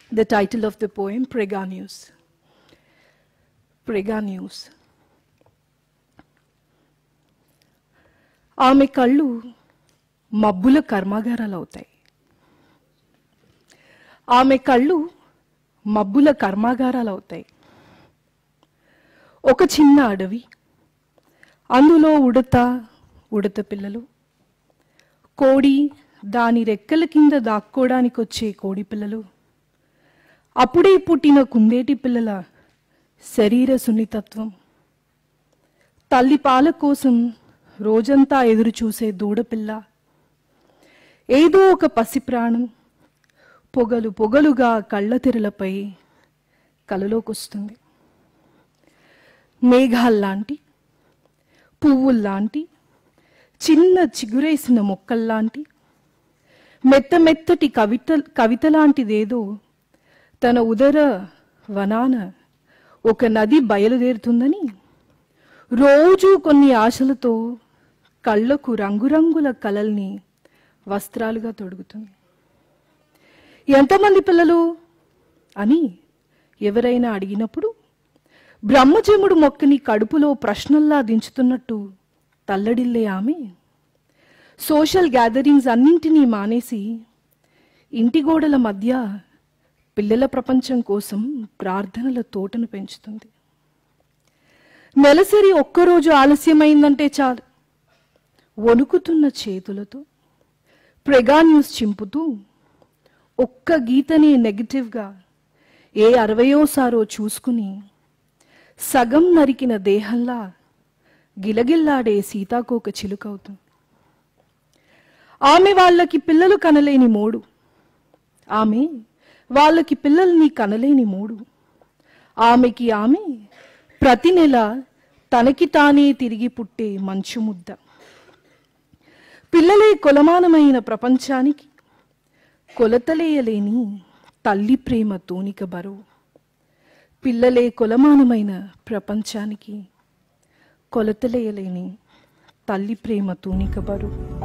The title of the poem, Preganius. Preganius. ఆమె కళ్ళు మబ్బుల కర్మాగారాలు అవుతాయి ఆమె కళ్ళు మబ్బుల కర్మాగారాలు అవుతాయి ఒక చిన్న అడవి అందులో ఉడత ఉడత పిల్లలు కోడి దాని రెక్కల కింద దాక్కోడానికి వచ్చే కోడి పిల్లలు అప్పుడే పుట్టిన కుందేటి పిల్లల శరీర సున్నితత్వం తల్లి పాల కోసం రోజంతా ఎదురు చూసే దూడపిల్ల ఏదో ఒక పసి ప్రాణం పొగలు పొగలుగా కళ్ళ తెరలపై కలలోకొస్తుంది మేఘాల్లాంటి పువ్వుల్లాంటి చిన్న చిగురేసిన మొక్కల్లాంటి మెత్త మెత్తటి కవిత కవిత లాంటిదేదో తన ఉదర వనాన ఒక నది బయలుదేరుతుందని రోజూ కొన్ని ఆశలతో కళ్ళకు రంగురంగుల కలల్ని వస్త్రాలుగా తొడుగుతుంది ఎంతమంది పిల్లలు అని ఎవరైనా అడిగినప్పుడు బ్రహ్మజముడు మొక్కని కడుపులో ప్రశ్నల్లా దించుతున్నట్టు తల్లడిల్లే ఆమె సోషల్ గ్యాదరింగ్స్ అన్నింటినీ మానేసి ఇంటి గోడల మధ్య పిల్లల ప్రపంచం కోసం ప్రార్థనల తోటను పెంచుతుంది నెలసరి ఒక్కరోజు ఆలస్యమైందంటే చాలు వణుకుతున్న చేతులతో ప్రెగాన్యూస్ చింపుతూ ఒక్క గీతని నెగిటివ్గా ఏ అరవయోసారో చూసుకుని సగం నరికిన దేహంలా గిలగిల్లాడే సీతాకోక చిలుకవుతుంది ఆమె వాళ్ళకి పిల్లలు కనలేని మోడు ఆమె వాళ్ళకి పిల్లల్ని కనలేని మూడు ఆమెకి ఆమె ప్రతి నెల తనకి తానే తిరిగి పుట్టే మంచు ముద్ద పిల్లలే కొలమానమైన ప్రపంచానికి కొలతలేయలేని తల్లి ప్రేమ తూనిక బరువు పిల్లలే కొలమానమైన ప్రపంచానికి కొలతలేయలేని తల్లి ప్రేమ తూనిక బరువు